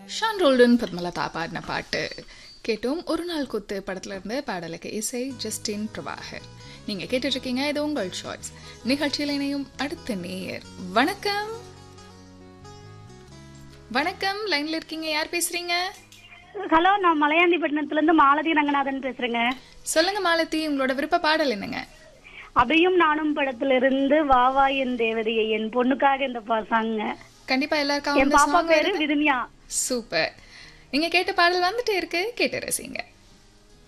Shawn Roldan Padmalatha பாடின பாட்டு கேட்டோம் ஒரு நாள் குத்து படத்துல இருந்து பாடலுக்கு இசை ஜஸ்டின் பிரபாகர் நீங்க கேட்டுட்டு இருக்கீங்க இது உங்கள் சாய்ஸ் நிகழ்ச்சியில் இணையும் அடுத்த நேயர் வணக்கம் வணக்கம் லைன்ல இருக்கீங்க யார் பேசுறீங்க ஹலோ நான் மலையாண்டிப்பட்டினத்துல இருந்து மாலதி ரங்கநாதன் பேசுறேங்க சொல்லுங்க மாலதி உங்களோட விருப்ப பாடல் என்னங்க அதையும் நானும் படத்துல இருந்து வாவா என் தேவதையை என் பொண்ணுக்காக இந்த பாசாங்க கண்டிப்பா என் எல்லாருக்கும் பாப்பா பேரு விதுன்யா சூப்பர் நீங்க கேட்ட பாடல் வந்துட்டே இருக்கு கேட்டு ரசிங்க